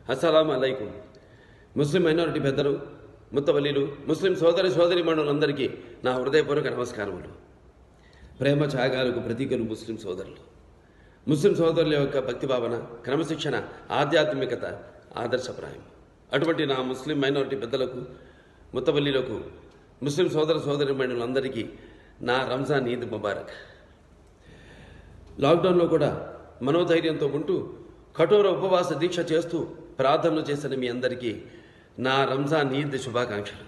అస్సలం అలైకుం ముస్లిం మైనారిటీ పెద్దలు ముత్తవల్లీలు ముస్లిం సోదరి సోదరి మండలందరికీ నా హృదయపూర్వక నమస్కారములు ప్రేమ త్యాగాలకు ప్రతీకలు ముస్లిం సోదరులు ముస్లిం సోదరుల యొక్క భక్తి భావన క్రమశిక్షణ ఆధ్యాత్మికత ఆదర్శప్రాయం అటువంటి నా ముస్లిం మైనారిటీ పెద్దలకు ముత్తవల్లీలకు ముస్లిం సోదర సోదరి మండలందరికీ నా రంజాన్ ఈద్ ముబారక్ లాక్డౌన్లో కూడా మనోధైర్యంతో ఉంటూ కఠోర ఉపవాస దీక్ష చేస్తూ ప్రార్థనలు చేసిన మీ అందరికీ నా రంజాన్ ఈద్ శుభాకాంక్షలు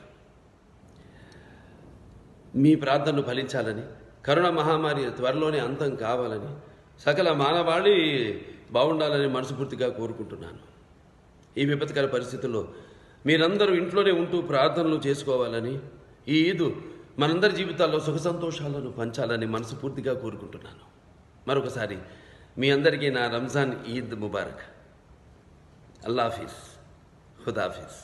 మీ ప్రార్థనలు ఫలించాలని కరోనా మహమ్మారి త్వరలోనే అంతం కావాలని సకల మానవాళి బాగుండాలని మనస్ఫూర్తిగా కోరుకుంటున్నాను ఈ విపత్కర పరిస్థితుల్లో మీరందరూ ఇంట్లోనే ఉంటూ ప్రార్థనలు చేసుకోవాలని ఈ ఈదు మనందరి జీవితాల్లో సుఖ సంతోషాలను పంచాలని మనస్ఫూర్తిగా కోరుకుంటున్నాను మరొకసారి మీ అందరికీ నా రంజాన్ ఈద్ ముబారక్ అల్లాఫీస్ ఖుదాఫీస్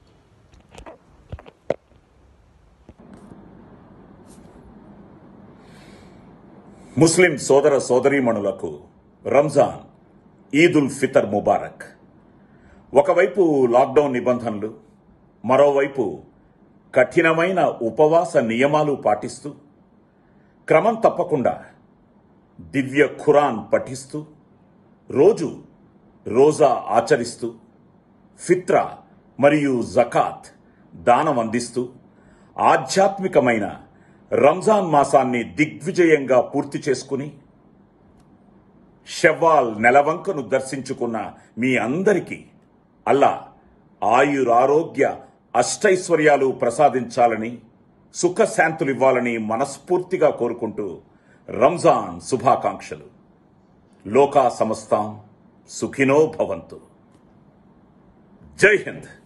ముస్లిం సోదర సోదరీమణులకు రంజాన్ ఈదుల్ ఫితర్ ముబారక్ ఒకవైపు లాక్డౌన్ నిబంధనలు మరోవైపు కఠినమైన ఉపవాస నియమాలు పాటిస్తూ క్రమం తప్పకుండా దివ్య ఖురాన్ పఠిస్తూ రోజు రోజా ఆచరిస్తూ ఫిత్రా మరియు జకాత్ దానం అందిస్తూ ఆధ్యాత్మికమైన రంజాన్ మాసాన్ని దిగ్విజయంగా పూర్తి చేసుకుని షవ్వాల్ నెలవంకను దర్శించుకున్న మీ అందరికీ అల్లా ఆయురారోగ్య అష్టైశ్వర్యాలు ప్రసాదించాలని సుఖశాంతులివ్వాలని మనస్ఫూర్తిగా కోరుకుంటూ రంజాన్ శుభాకాంక్షలు లోకా సమస్తాం సుఖినో భవంతు జై హింద్